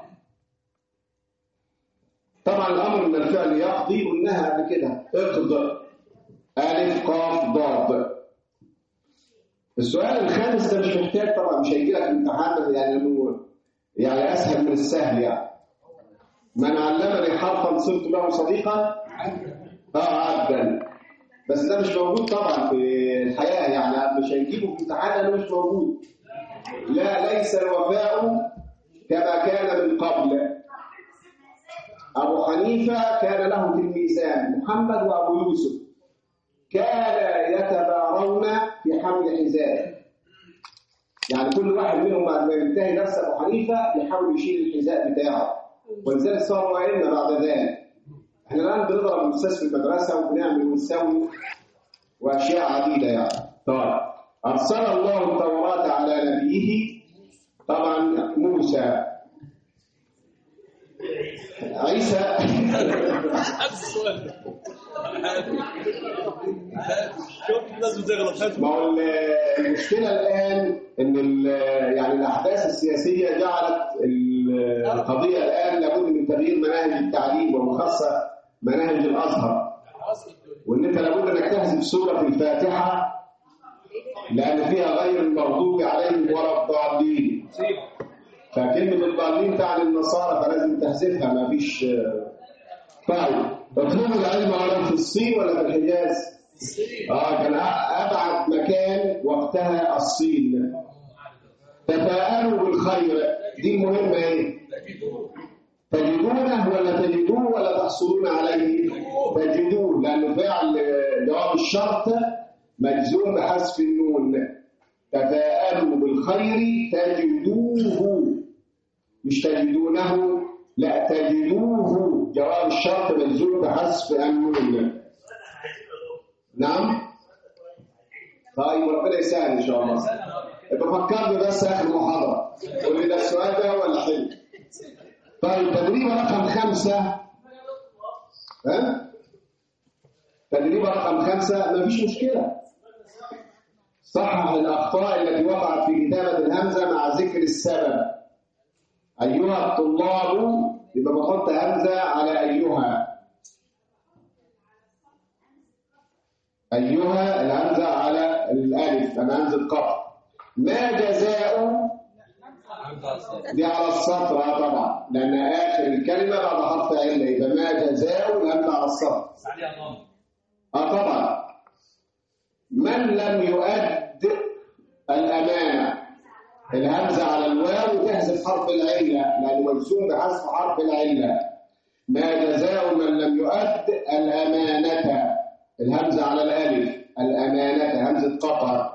طبعا الامر من الفعل يقضي قلناها قبل كده اقض الف قاف ضاد السؤال الخامس ده مش محتاج طبعا مش هيجي لك امتحان يعني انه يعني اسهل من السهل يعني من علمني حرفا صرت له صديقا اه عبدا بس ده مش موجود طبعا في الحياه يعني مش هيجيبه في امتحان لانه مش موجود لا ليس الوفاء كما كان من قبل ابو حنيفه كان له تلميذان محمد وابو يوسف كانا يتبارون في حمل حذاء يعني كل واحد منهم بعد ما ينتهي درس ابو حنيفه يحاول يشيل الحذاء بتاعه ولذلك صار وإن بعد ذلك احنا الآن بنضرب الأستاذ في المدرسة وبنعمل ونسوي وأشياء عديدة يعني طيب أرسل الله التوراة على نبيه طبعا موسى عيسى السؤال شوف لازم تغلط ما هو ال- المشكلة الآن إن ال- يعني الأحداث السياسية جعلت ال- القضية الآن لابد من تغيير مناهج التعليم وبخاصة مناهج الأزهر وإن أنت لابد إنك تحذف سورة الفاتحة لأن فيها غير المغضوب عليهم ولا الضالين فكلمة الضالين تعني النصارى فلازم تحذفها ما فيش طيب اطلبوا العلم ولو في الصين ولا في الحجاز؟ اه كان ابعد مكان وقتها الصين تفاءلوا بالخير دي المهمه ايه تجدونه ولا تجدوه ولا تحصلون عليه تجدوه لانه فعل جواب الشرط مجزوم بحذف النون تفاءلوا بالخير تجدوه مش تجدونه لا تجدوه جواب الشرط مجزوم بحذف النون نعم طيب ربنا يسهل ان شاء الله يبقى فكرني بس اخر محاضره قول لي ده السؤال ده ولا حلو طيب تدريب رقم خمسة ها تدريب رقم خمسة ما فيش مشكلة صحح الأخطاء التي وقعت في كتابة الهمزة مع ذكر السبب أيها الطلاب يبقى بحط همزة على أيها أيها الهمزة على الألف أنا همزة قطع ما جزاء دي على السطر آه طبعا لأن آخر الكلمة بعد حرف علة يبقى ما جزاء الهمزة على السطر عليها ضم اه طبعا من لم يؤد الأمانة الهمزة على الواو تحذف حرف العلة لأنه مجزوم بحذف حرف العلة ما جزاء من لم يؤد الأمانة الهمزة على الألف الأمانة همزة قطع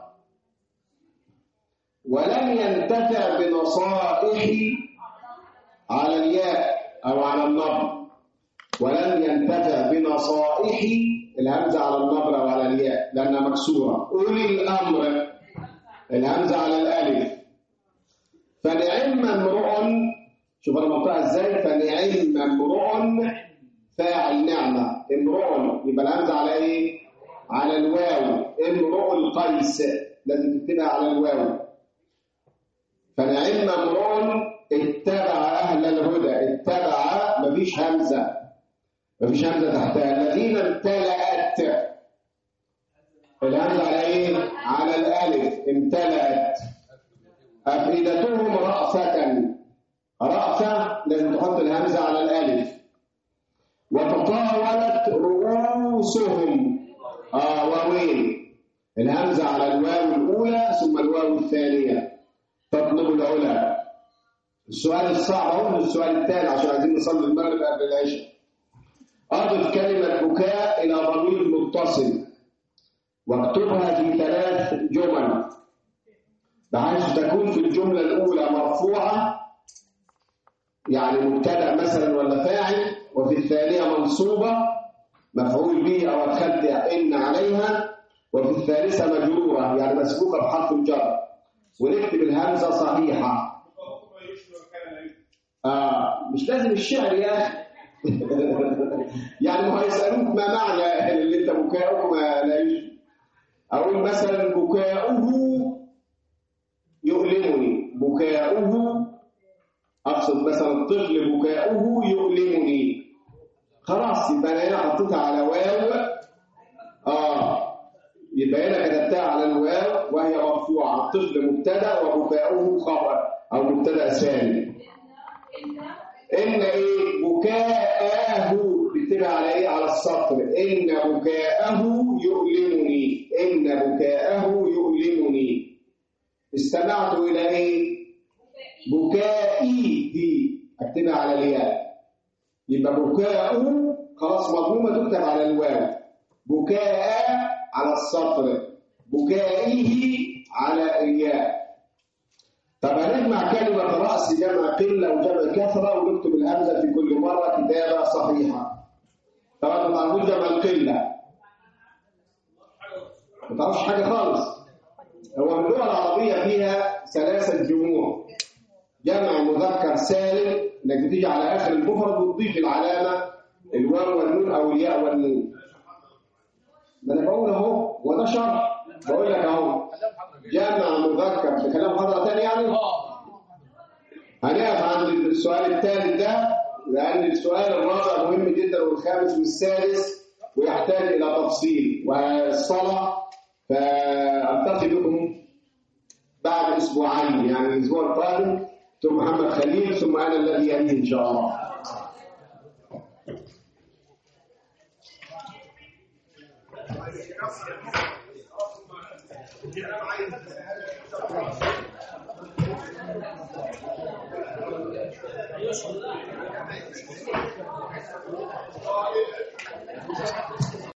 ولم ينتفع بنصائح على الياء أو على النبر ولم ينتفع بنصائح الهمزة على النبر أو على الياء لأنها مكسورة أولي الأمر الهمزة على الألف فنعم امرؤ شوف انا منطقها ازاي فنعم امرؤ فاعل نعمة امرؤ يبقى الهمزة على ايه؟ على الواو امرؤ القيس لازم تكتبها على الواو فنعم امرؤ اتبع اهل الهدى اتبع مفيش همزة مفيش همزة تحتها الذين امتلأت الهمزة على ايه؟ على الالف امتلأت أفئدتهم رأفة رأفة لازم تحط الهمزة على الألف وتطاولت رؤوسهم آه واوين الهمزة على الواو الأولى ثم الواو الثانية تطلب العلا السؤال الصعب هو السؤال الثاني عشان عايزين نصلي المغرب قبل العشاء أضف كلمة بكاء إلى ضمير متصل واكتبها في ثلاث جمل بحيث تكون في الجملة الأولى مرفوعة يعني مبتدأ مثلا ولا فاعل وفي الثانية منصوبة مفعول به أو أدخلت إن عليها وفي الثالثة مجرورة يعني مسبوقة بحرف الجر ونكتب الهمزة صحيحة آه مش لازم الشعر يا أخي يعني ما هيسألوك ما معنى اللي أنت بكاؤه ما لاقيش أقول مثلا بكاؤه يؤلمني بكاؤه أقصد مثلا الطفل بكاؤه يؤلمني خلاص يبقى أنا هنا حطيتها على واو آه يبقى هنا كتبتها على الواو وهي مرفوعة الطفل مبتدأ وبكاؤه خبر أو مبتدأ ثاني إن إيه بكاءه بتبقى على إيه على السطر إن بكاءه يؤلمني إن بكاءه يؤلمني استمعت إلى إيه؟ بكائي دي أكتبها على الياء يبقى بكاء خلاص مضمومة تكتب على الواو بكاء على السطر بكائه على الياء طب هنجمع كلمة رأس جمع قلة وجمع كثرة ونكتب الهمزة في كل مرة كتابة صحيحة طبعا ما تعرفوش جمع القلة ما تعرفش حاجة خالص هو اللغة العربية فيها ثلاثة جموع جمع مذكر سالم انك بتيجي على اخر المفرد وتضيف العلامة الواو والنون او الياء والنون ما انا بقول اهو وده شرح بقول لك اهو جمع مذكر بكلام حضرة تاني يعني هنقف عند السؤال الثالث ده لأن السؤال الرابع مهم جدا والخامس والسادس ويحتاج إلى تفصيل والصلاة فألتقي بكم بعد أسبوعين يعني الأسبوع القادم ثم محمد خليل ثم أنا الذي يليه إن شاء الله